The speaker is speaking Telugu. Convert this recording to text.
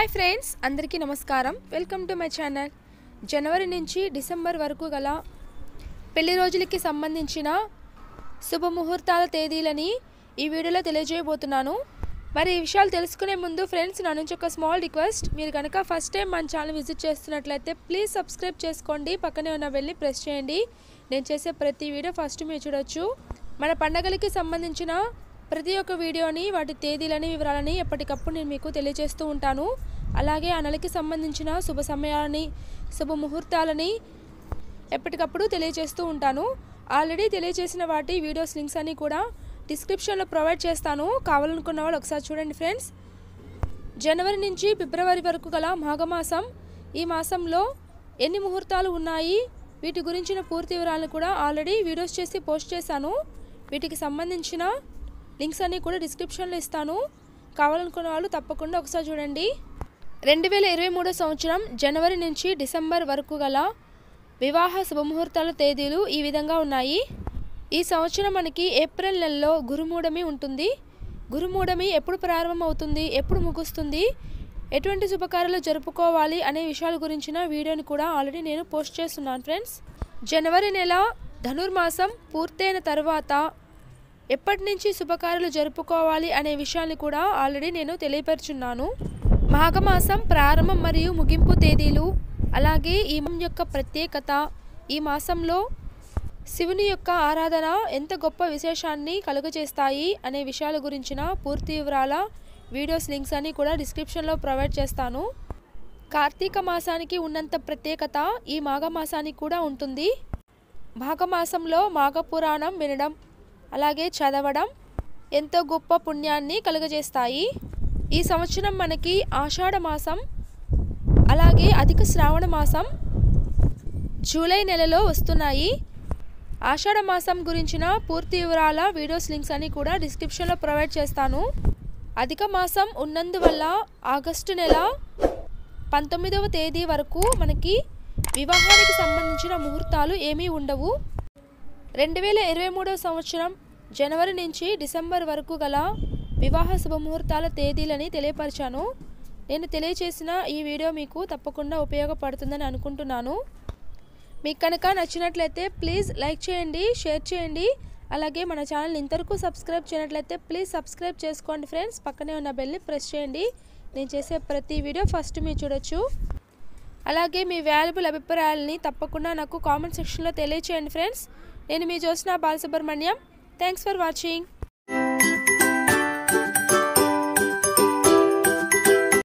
హాయ్ ఫ్రెండ్స్ అందరికీ నమస్కారం వెల్కమ్ టు మై ఛానల్ జనవరి నుంచి డిసెంబర్ వరకు గల పెళ్లి రోజులకి సంబంధించిన శుభముహూర్తాల తేదీలని ఈ వీడియోలో తెలియజేయబోతున్నాను మరి ఈ విషయాలు తెలుసుకునే ముందు ఫ్రెండ్స్ నా నుంచి ఒక స్మాల్ రిక్వెస్ట్ మీరు కనుక ఫస్ట్ టైం మన ఛానల్ విజిట్ చేస్తున్నట్లయితే ప్లీజ్ సబ్స్క్రైబ్ చేసుకోండి పక్కనే ఉన్న వెళ్ళి ప్రెస్ చేయండి నేను చేసే ప్రతి వీడియో ఫస్ట్ మీరు చూడొచ్చు మన పండగలకి సంబంధించిన ప్రతి ఒక్క వీడియోని వాటి తేదీలని వివరాలని ఎప్పటికప్పుడు నేను మీకు తెలియజేస్తూ ఉంటాను అలాగే ఆ నెలకి సంబంధించిన శుభ సమయాలని శుభ ముహూర్తాలని ఎప్పటికప్పుడు తెలియజేస్తూ ఉంటాను ఆల్రెడీ తెలియజేసిన వాటి వీడియోస్ లింక్స్ అన్ని కూడా డిస్క్రిప్షన్లో ప్రొవైడ్ చేస్తాను కావాలనుకున్న వాళ్ళు ఒకసారి చూడండి ఫ్రెండ్స్ జనవరి నుంచి ఫిబ్రవరి వరకు గల మాఘమాసం ఈ మాసంలో ఎన్ని ముహూర్తాలు ఉన్నాయి వీటి గురించిన పూర్తి వివరాలను కూడా ఆల్రెడీ వీడియోస్ చేసి పోస్ట్ చేశాను వీటికి సంబంధించిన లింక్స్ అన్నీ కూడా డిస్క్రిప్షన్లో ఇస్తాను కావాలనుకున్న వాళ్ళు తప్పకుండా ఒకసారి చూడండి రెండు వేల ఇరవై మూడో సంవత్సరం జనవరి నుంచి డిసెంబర్ వరకు గల వివాహ శుభముహూర్తాల తేదీలు ఈ విధంగా ఉన్నాయి ఈ సంవత్సరం మనకి ఏప్రిల్ నెలలో గురుమూఢమి ఉంటుంది గురుమూఢమి ఎప్పుడు ప్రారంభం అవుతుంది ఎప్పుడు ముగుస్తుంది ఎటువంటి శుభకార్యాలు జరుపుకోవాలి అనే విషయాల గురించిన వీడియోని కూడా ఆల్రెడీ నేను పోస్ట్ చేస్తున్నాను ఫ్రెండ్స్ జనవరి నెల ధనుర్మాసం పూర్తయిన తర్వాత ఎప్పటి నుంచి శుభకార్యాలు జరుపుకోవాలి అనే విషయాన్ని కూడా ఆల్రెడీ నేను తెలియపరుచున్నాను మాఘమాసం ప్రారంభం మరియు ముగింపు తేదీలు అలాగే ఈ మాసం యొక్క ప్రత్యేకత ఈ మాసంలో శివుని యొక్క ఆరాధన ఎంత గొప్ప విశేషాన్ని కలుగజేస్తాయి అనే విషయాల గురించిన పూర్తి వివరాల వీడియోస్ లింక్స్ అన్ని కూడా డిస్క్రిప్షన్లో ప్రొవైడ్ చేస్తాను కార్తీక మాసానికి ఉన్నంత ప్రత్యేకత ఈ మాఘమాసానికి కూడా ఉంటుంది మాఘమాసంలో మాఘపురాణం వినడం అలాగే చదవడం ఎంతో గొప్ప పుణ్యాన్ని కలుగజేస్తాయి ఈ సంవత్సరం మనకి ఆషాఢ మాసం అలాగే అధిక శ్రావణ మాసం జూలై నెలలో వస్తున్నాయి ఆషాఢ మాసం గురించిన పూర్తి వివరాల వీడియోస్ లింక్స్ అన్ని కూడా డిస్క్రిప్షన్లో ప్రొవైడ్ చేస్తాను అధిక మాసం ఉన్నందువల్ల ఆగస్టు నెల పంతొమ్మిదవ తేదీ వరకు మనకి వివాహానికి సంబంధించిన ముహూర్తాలు ఏమీ ఉండవు రెండు వేల ఇరవై మూడవ సంవత్సరం జనవరి నుంచి డిసెంబర్ వరకు గల వివాహ శుభముహూర్తాల తేదీలని తెలియపరిచాను నేను తెలియచేసిన ఈ వీడియో మీకు తప్పకుండా ఉపయోగపడుతుందని అనుకుంటున్నాను మీకు కనుక నచ్చినట్లయితే ప్లీజ్ లైక్ చేయండి షేర్ చేయండి అలాగే మన ఛానల్ ఇంతవరకు సబ్స్క్రైబ్ చేయనట్లయితే ప్లీజ్ సబ్స్క్రైబ్ చేసుకోండి ఫ్రెండ్స్ పక్కనే ఉన్న బెల్ని ప్రెస్ చేయండి నేను చేసే ప్రతి వీడియో ఫస్ట్ మీరు చూడొచ్చు అలాగే మీ వాల్యుబుల్ అభిప్రాయాలని తప్పకుండా నాకు కామెంట్ సెక్షన్లో తెలియచేయండి ఫ్రెండ్స్ నేను మీ Jyotsna Balasubrahmanyam thanks for watching